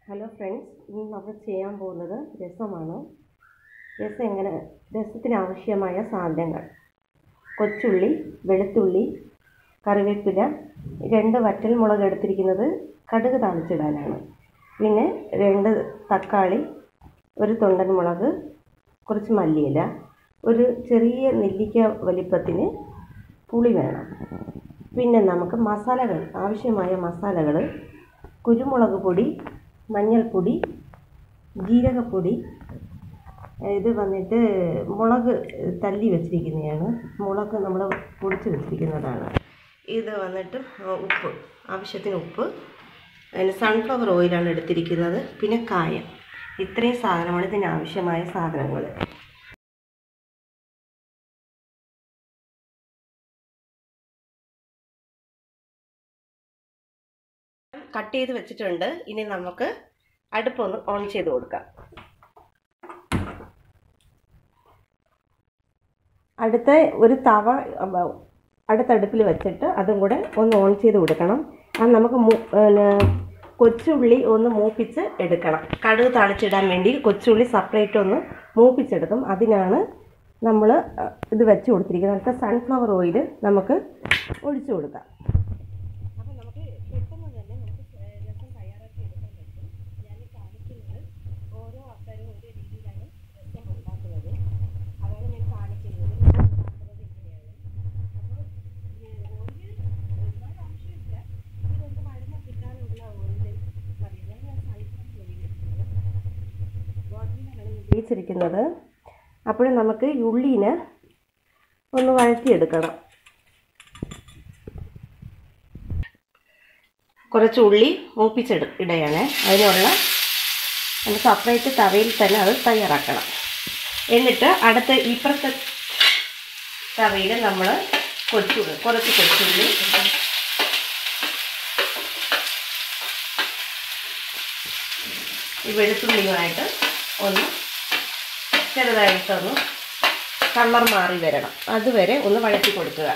hello friends ഇന്ന് നമ്മൾ ചെയ്യാൻ പോകുന്നത് രസമാണ് രസം എങ്ങനെ രസത്തിന് ആവശ്യമായ സാധനങ്ങൾ കൊച്ചുള്ളി വെളുത്തുള്ളി കറിവേപ്പില രണ്ട് വറ്റൽ മുളക് എടുത്തിരിക്കുന്നത് കടുക് താളിച്ചിടാനാണ് പിന്നെ രണ്ട് തക്കാളി ഒരു തൊണ്ടൻ മുളക് കുറച്ച് മല്ലിയില ഒരു ചെറിയ നെല്ലിക്ക വലിപ്പത്തിന് പുളി വേണം പിന്നെ നമുക്ക് മസാലകൾ ആവശ്യമായ മസാലകൾ കുരുമുളക് പൊടി മഞ്ഞൾപ്പൊടി ജീരകപ്പൊടി ഇത് വന്നിട്ട് മുളക് തല്ലി വെച്ചിരിക്കുന്നതാണ് മുളക് നമ്മൾ പൊടിച്ച് വെച്ചിരിക്കുന്നതാണ് ഇത് വന്നിട്ട് ഉപ്പ് ആവശ്യത്തിന് ഉപ്പ് അതിന് സൺഫ്ലവർ ഓയിലാണ് എടുത്തിരിക്കുന്നത് പിന്നെ കായം ഇത്രയും സാധനമാണ് ഇതിന് ആവശ്യമായ സാധനങ്ങൾ കട്ട് ചെയ്ത് വെച്ചിട്ടുണ്ട് ഇനി നമുക്ക് അടുപ്പൊന്ന് ഓൺ ചെയ്ത് കൊടുക്കാം അടുത്ത ഒരു തവ അടുത്ത അടുപ്പിൽ വെച്ചിട്ട് അതും കൂടെ ഒന്ന് ഓൺ ചെയ്ത് കൊടുക്കണം അത് നമുക്ക് പിന്നെ കൊച്ചുള്ളി ഒന്ന് മൂപ്പിച്ച് എടുക്കണം കടുക് താളിച്ചിടാൻ വേണ്ടി കൊച്ചുള്ളി സെപ്പറേറ്റ് ഒന്ന് മൂപ്പിച്ചെടുക്കും അതിനാണ് നമ്മൾ ഇത് വെച്ച് കൊടുത്തിരിക്കുന്നത് അടുത്ത സൺഫ്ലവർ ഓയിൽ നമുക്ക് ഒഴിച്ചു കൊടുക്കാം അപ്പം നമുക്ക് പെട്ടെന്ന് തന്നെ നമുക്ക് രസം തയ്യാറാക്കി എടുക്കാൻ പറ്റും ഞാൻ കാണിക്കുന്നത് ഓരോ ആൾക്കാരും ഓരോ രീതിയിലാണ് രസം ഉണ്ടാക്കുന്നത് അതാണ് ഞാൻ കാണിക്കുന്നത് ഉണ്ടാക്കുന്നത് ഇങ്ങനെയാണ് അപ്പോൾ ഓയിൽ ഒരുപാട് ആവശ്യമില്ല ഇതൊന്ന് മരുന്ന് കിട്ടാനുള്ള ഓയിൽ മതി ഞാൻ ഞാൻ സൈഫോൺ ബോട്ടിലാണ് ഉപയോഗിച്ചിരിക്കുന്നത് അപ്പോൾ നമുക്ക് ഈ ഉള്ളീനെ ഒന്ന് വഴറ്റിയെടുക്കണം കുറച്ച് ഉള്ളി മൂപ്പിച്ചെടു ഇടയാണ് അതിനുള്ള നമ്മൾ സെപ്പറേറ്റ് തവയിൽ തന്നെ അത് തയ്യാറാക്കണം എന്നിട്ട് അടുത്ത ഇപ്പുറത്തെ തവയിൽ നമ്മൾ കൊച്ചുള്ളി കുറച്ച് കൊച്ചുള്ളി ഈ വെളുത്തുള്ളിയുമായിട്ട് ഒന്ന് ചെറുതായിട്ടൊന്ന് കളർ മാറി വരണം അതുവരെ ഒന്ന് വഴറ്റി കൊടുക്കുക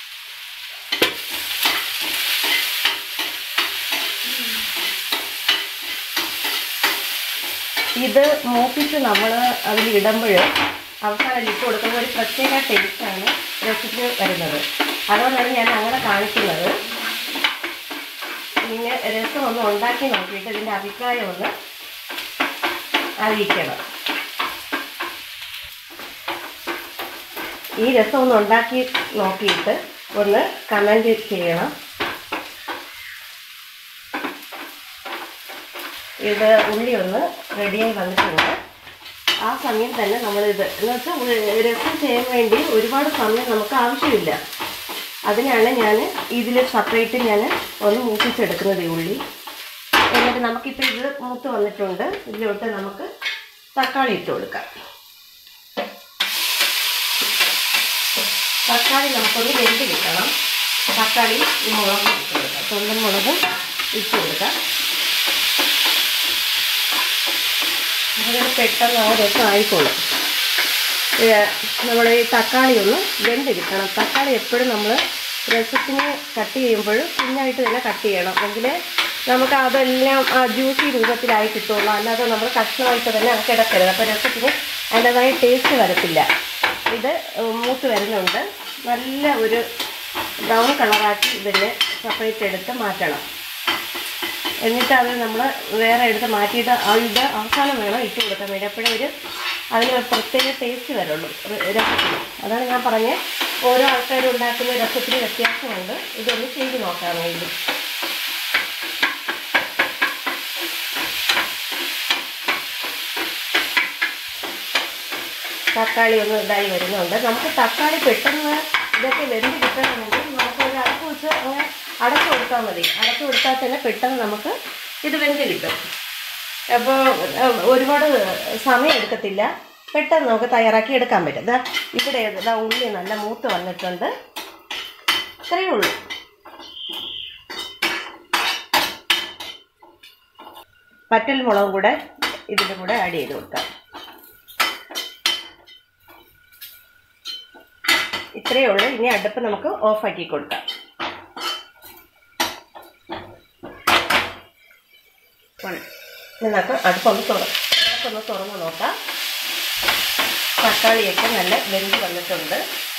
ഇത് മൂപ്പിച്ച് നമ്മൾ അതിൽ ഇടുമ്പോൾ അവസാനം ഇട്ട് കൊടുക്കുമ്പോൾ ഒരു പ്രത്യേക ടേസ്റ്റാണ് രസത്തിന് വരുന്നത് അതുകൊണ്ടാണ് ഞാൻ അങ്ങനെ കാണിക്കുന്നത് പിന്നെ രസം ഒന്ന് ഉണ്ടാക്കി നോക്കിയിട്ട് ഇതിൻ്റെ അഭിപ്രായം ഒന്ന് അറിയിക്കണം ഈ രസം ഒന്ന് ഉണ്ടാക്കി നോക്കിയിട്ട് ഒന്ന് കമൻറ്റ് ചെയ്യണം ഇത് ഉള്ളി ഒന്ന് റെഡിയായി വന്നിട്ടുണ്ട് ആ സമയം തന്നെ നമ്മളിത് എന്ന് വെച്ചാൽ രസം ചെയ്യാൻ വേണ്ടി ഒരുപാട് സമയം നമുക്ക് ആവശ്യമില്ല അതിനാണ് ഞാൻ ഇതിൽ സെപ്പറേറ്റ് ഞാൻ ഒന്ന് മൂപ്പിച്ചെടുക്കുന്നത് ഈ ഉള്ളി എന്നിട്ട് നമുക്കിപ്പോൾ ഇത് മൂത്ത് വന്നിട്ടുണ്ട് ഇതിലോട്ട് നമുക്ക് തക്കാളി ഇട്ട് കൊടുക്കാം തക്കാളി നമുക്കൊന്ന് വെന്ത് കിട്ടണം തക്കാളി ഈ മുളക് ഇട്ട് കൊടുക്കാം തൊണ്ടൻ മുളക് ഇട്ട് കൊടുക്കാം അതിന് പെട്ടെന്ന് ആ രസം ആയിക്കോളും നമ്മുടെ ഈ തക്കാളി ഒന്ന് വെന്ത് കിട്ടണം തക്കാളി എപ്പോഴും നമ്മൾ രസത്തിന് കട്ട് ചെയ്യുമ്പോൾ കുഞ്ഞായിട്ട് തന്നെ കട്ട് ചെയ്യണം എങ്കിൽ നമുക്ക് അതെല്ലാം ആ ജ്യൂസി രൂപത്തിലായി കിട്ടുള്ളൂ അല്ലാതെ നമ്മൾ കഷ്ണമായിട്ട് തന്നെ കിടക്കരുത് അപ്പോൾ രസത്തിന് അതിൻ്റെതായ ടേസ്റ്റ് വരത്തില്ല ഇത് മൂത്ത് വരുന്നുണ്ട് നല്ല ഒരു ബ്രൗൺ കളറാക്കി ഇതിനെ സെപ്പറേറ്റ് എടുത്ത് മാറ്റണം എന്നിട്ട് അത് നമ്മൾ വേറെ എടുത്ത് മാറ്റിയിട്ട് ഇത് അവസാനം വേണം ഇട്ട് കൊടുക്കാൻ വേണ്ടി അപ്പോഴേ ഒരു അതിന് ഒരു പ്രത്യേക ടേസ്റ്റ് വരുള്ളൂ രസത്തിന് അതാണ് ഞാൻ പറഞ്ഞത് ഓരോ ആൾക്കാരും ഉണ്ടാക്കുന്ന രസത്തിന് വ്യത്യാസമുണ്ട് ഇതൊന്ന് ചെയ്ത് നോക്കാൻ വേണ്ടി തക്കാളി ഒന്ന് ഇതായി വരുന്നുണ്ട് നമുക്ക് തക്കാളി പെട്ടെന്ന് ഇതൊക്കെ വെന്ത് കിട്ടണമെങ്കിൽ നമുക്ക് ഒരു അടപ്പ് വെച്ച് അങ്ങനെ അടച്ചു കൊടുത്താൽ മതി അടച്ചു കൊടുത്താൽ തന്നെ പെട്ടെന്ന് നമുക്ക് ഇത് വെന്ത് കിട്ടും അപ്പോൾ ഒരുപാട് സമയം എടുക്കത്തില്ല പെട്ടെന്ന് നമുക്ക് തയ്യാറാക്കി എടുക്കാൻ പറ്റും ഇതാ ഇവിടെ ഇതാ ഉള്ളി നല്ല മൂത്ത് വന്നിട്ടുണ്ട് ഇത്രയേ ഉള്ളൂ പറ്റൽ മുളകും കൂടെ ഇതിൻ്റെ കൂടെ ആഡ് ചെയ്ത് കൊടുക്കാം ഇത്രയേ ഉള്ളൂ ഇനി അടുപ്പ് നമുക്ക് ഓഫാക്കി കൊടുക്കാം ഇനി നമുക്ക് അടുപ്പൊന്ന് തുറ അടുപ്പൊന്ന് തുറന്ന് നോക്കാം തക്കാളിയൊക്കെ നല്ല വെന്ത് വന്നിട്ടുണ്ട്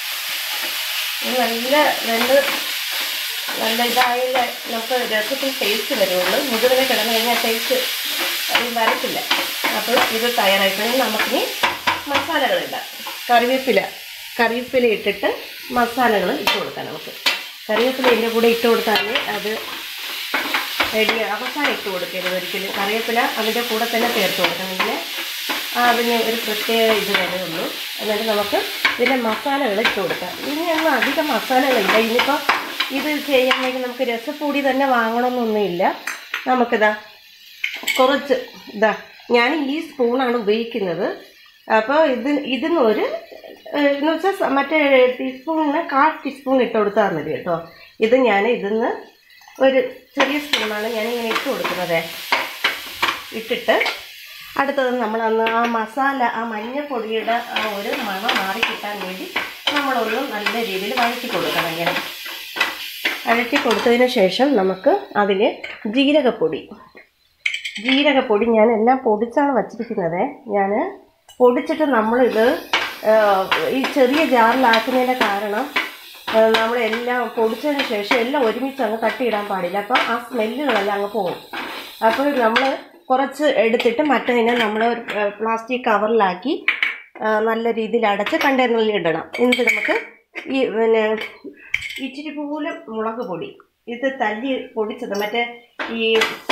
ഇത് നല്ല വെന്ത് നല്ല ഇതായാലേ നമുക്ക് രസത്തിൽ ടേസ്റ്റ് വരുള്ളൂ മുഴുവനെ കിടന്നു കഴിഞ്ഞാൽ ടേസ്റ്റ് വരത്തില്ല അപ്പോൾ ഇത് തയ്യാറായിക്കഴിഞ്ഞ് നമുക്കിനി മസാലകളിടാം കറിവേപ്പില കറിവേപ്പില ഇട്ടിട്ട് മസാലകൾ ഇട്ട് കൊടുക്കാം നമുക്ക് കറിവേപ്പില ഇതിൻ്റെ കൂടെ ഇട്ട് കൊടുത്താൽ അത് റെഡി അവസാനം ഇട്ട് കൊടുക്കരുത് ഒരിക്കലും കറിവേപ്പില അതിൻ്റെ കൂടെ തന്നെ ചേർത്ത് കൊടുക്കണമെങ്കിൽ അതിന് ഒരു പ്രത്യേക ഇത് വരുള്ളൂ എന്നിട്ട് നമുക്ക് ഇതിൻ്റെ മസാലകൾ ഇട്ട് കൊടുക്കാം ഇതിനൊന്നും അധികം മസാലകളില്ല ഇനിയിപ്പോൾ ഇത് ചെയ്യണമെങ്കിൽ നമുക്ക് രസപ്പൊടി തന്നെ വാങ്ങണമെന്നൊന്നുമില്ല നമുക്കിതാ കുറച്ച് ഇതാ ഞാൻ ഈ സ്പൂണാണ് ഉപയോഗിക്കുന്നത് അപ്പോൾ ഇത് ഇതിന്ന് ഒരു ഏഹ്, എന്ന് വെച്ചാൽ മറ്റേ ടീസ്പൂണിന് കാൽ ടീസ്പൂൺ ഇട്ട് കൊടുത്താൽ മതി കേട്ടോ ഇത് ഞാൻ ഇതിന്ന് ഒരു ചെറിയ സ്പൂണാണ് ഞാൻ ഇങ്ങനെ ഇട്ട് കൊടുക്കുന്നത് ഇട്ടിട്ട് അടുത്തത് നമ്മൾ അന്ന് ആ മസാല ആ മഞ്ഞപ്പൊടിയുടെ ആ ഒരു മണം മാറി കിട്ടാൻ വേണ്ടി നമ്മളൊന്ന് നല്ല രീതിയിൽ വഴറ്റി കൊടുക്കണം ഇങ്ങനെ വഴറ്റി കൊടുത്തതിന് ശേഷം നമുക്ക് അതിൽ ജീരകപ്പൊടി ജീരകപ്പൊടി ഞാൻ എല്ലാം പൊടിച്ചാണ് വച്ചിരിക്കുന്നത് ഞാൻ പൊടിച്ചിട്ട് നമ്മളിത് ആ, ഈ ചെറിയ ജാറിലാക്കുന്നതിൻ്റെ കാരണം ആ, നമ്മളെല്ലാം പൊടിച്ചതിന് ശേഷം എല്ലാം ഒരുമിച്ച് അങ്ങ് തട്ടിയിടാൻ പാടില്ല അപ്പോൾ ആ സ്മെല്ലുകളെല്ലാം അങ്ങ് പോകും അപ്പോൾ നമ്മൾ കുറച്ച് എടുത്തിട്ട് മറ്റതിനെ നമ്മൾ ഒരു പ്ലാസ്റ്റിക് കവറിലാക്കി ആ, നല്ല രീതിയിൽ അടച്ച് കണ്ടെയ്നറിൽ ഇടണം എന്നിട്ട് നമുക്ക് ഈ പിന്നെ ഇച്ചിരി പോലും മുളക് പൊടി ഇത് തല്ലി പൊടിച്ചത് മറ്റേ ഈ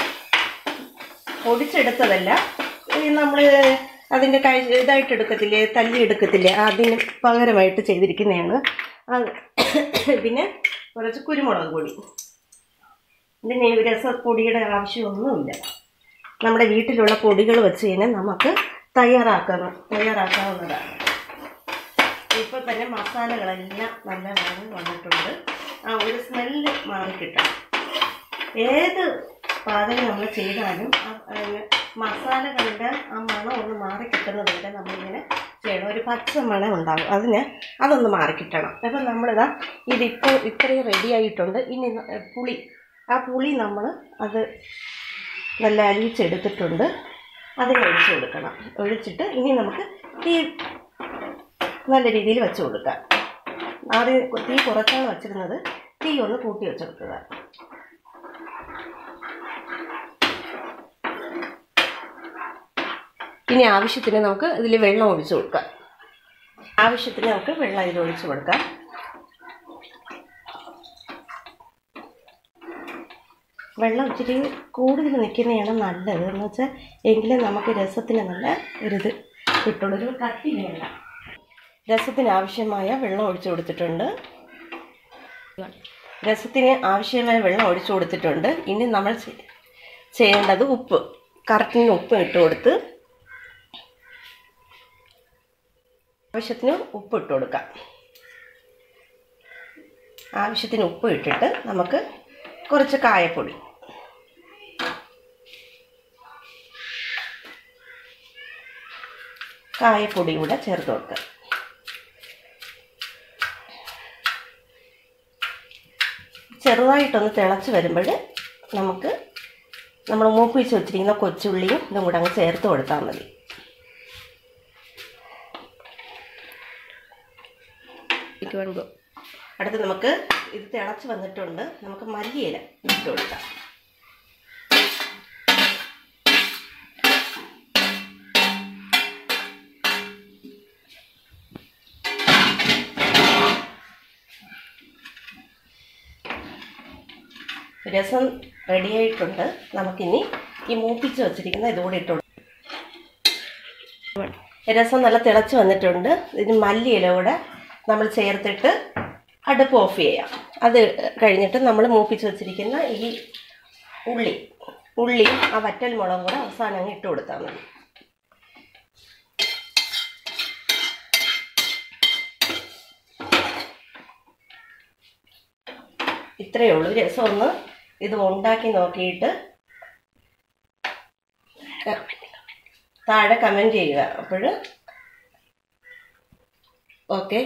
പൊടിച്ചെടുത്തതല്ല ഈ നമ്മൾ അതിൻ്റെ കൈ ഇതായിട്ട് എടുക്കത്തില്ലേ തല്ലി എടുക്കത്തില്ലേ അതിന് പകരമായിട്ട് ചെയ്തിരിക്കുന്നതാണ് അത് പിന്നെ കുറച്ച് കുരുമുളക് പൊടി ഇതിന് ഈ രസപ്പൊടിയുടെ ആവശ്യമൊന്നുമില്ല നമ്മുടെ വീട്ടിലുള്ള പൊടികൾ വെച്ച് തന്നെ നമുക്ക് തയ്യാറാക്കണം തയ്യാറാക്കാവുന്നതാണ് ഇപ്പോൾ തന്നെ മസാലകളെല്ലാം നല്ല വഴങ്ങി വന്നിട്ടുണ്ട് ആ ഒരു സ്മെല്ല് മാറിക്കിട്ടണം ഏത് പാചകം നമ്മൾ ചെയ്താലും ആ അതിന് മസാലകളുടെ ആ മണം ഒന്ന് മാറി കിട്ടുന്നത് വരെ നമ്മളിങ്ങനെ ചെയ്യണം ഒരു പച്ച മണം ഉണ്ടാകും അതിന് അതൊന്ന് മാറി കിട്ടണം അപ്പം നമ്മളിതാ ഇതിപ്പോൾ ഇത്രയും റെഡി ആയിട്ടുണ്ട് ഇനി ന- പുളി ആ പുളി നമ്മൾ അത് നല്ല അലിയിച്ചെടുത്തിട്ടുണ്ട് അതിനെ ഒഴിച്ച് കൊടുക്കണം ഒഴിച്ചിട്ട് ഇനി നമുക്ക് തീ നല്ല രീതിയിൽ വെച്ച് കൊടുക്കാം ആദ്യം തീ കുറച്ചാണ് വെച്ചിരുന്നത് തീ ഒന്ന് കൂട്ടി വെച്ചെടുക്കുക ഇനി ആവശ്യത്തിന് നമുക്ക് ഇതിൽ വെള്ളം ഒഴിച്ചു കൊടുക്കാം ആവശ്യത്തിന് നമുക്ക് വെള്ളം ഇതിൽ ഒഴിച്ചു കൊടുക്കാം വെള്ളം ഇച്ചിരി കൂടുതൽ നിൽക്കുന്നതാണ് നല്ലത് എന്ന് വെച്ചാൽ എങ്കിലേ നമുക്ക് രസത്തിന് നല്ല ഒരിത് കിട്ടുള്ളൂ ഒരു കട്ടി വേണ്ട രസത്തിന് ആവശ്യമായ വെള്ളം ഒഴിച്ചു കൊടുത്തിട്ടുണ്ട് രസത്തിന് ആവശ്യമായ വെള്ളം ഒഴിച്ചു കൊടുത്തിട്ടുണ്ട് ഇനി നമ്മൾ ചെ- ചെയ്യേണ്ടത് ഉപ്പ് കറക്റ്റിന് ഉപ്പ് ഇട്ട് കൊടുത്ത് ആവശ്യത്തിന് ഉപ്പ് ഇട്ട് കൊടുക്കാം ആവശ്യത്തിന് ഉപ്പ് ഇട്ടിട്ട് നമുക്ക് കുറച്ച് കായപ്പൊടി കായപ്പൊടി കൂടെ ചേർത്ത് കൊടുക്കാം ചെറുതായിട്ടൊന്ന് തിളച്ച് വരുമ്പോൾ നമുക്ക് നമ്മൾ മൂപ്പിച്ച് വെച്ചിരിക്കുന്ന കൊച്ചുള്ളിയും ഇതും കൂടെ അങ്ങ് ചേർത്ത് കൊടുത്താൽ മതി അടുത്ത് നമുക്ക് ഇത് തിളച്ച് വന്നിട്ടുണ്ട് നമുക്ക് മല്ലിയില ഇട്ട് കൊടുക്കാം രസം റെഡിയായിട്ടുണ്ട് നമുക്കിനി ഈ മൂപ്പിച്ച് വെച്ചിരിക്കുന്ന ഇതുകൂടി ഇട്ട് കൊടുക്കാം രസം നല്ല തിളച്ച് വന്നിട്ടുണ്ട് ഇതിന് മല്ലിയില കൂടെ നമ്മൾ ചേർത്തിട്ട് അടുപ്പ് ഓഫ് ചെയ്യാം അത് കഴിഞ്ഞിട്ട് നമ്മൾ മൂപ്പിച്ച് വെച്ചിരിക്കുന്ന ഈ ഉള്ളി ഉള്ളിയും ആ വറ്റൽ മുളകും കൂടെ അവസാനം അങ്ങ് ഇട്ട് കൊടുത്താൽ മതി ഇത്രയേ ഉള്ളൂ രസം ഒന്ന് ഇത് ഉണ്ടാക്കി നോക്കിയിട്ട് താഴെ കമൻറ്റ് ചെയ്യുക അപ്പോൾ ഓക്കെ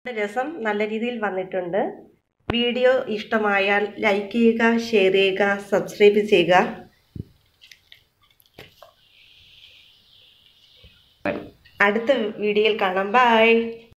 രസം നല്ല രീതിയിൽ വന്നിട്ടുണ്ട് വീഡിയോ ഇഷ്ടമായാൽ ലൈക്ക് ചെയ്യുക ഷെയർ ചെയ്യുക സബ്സ്ക്രൈബ് ചെയ്യുക അടുത്ത വീഡിയോയിൽ കാണാം ബൈ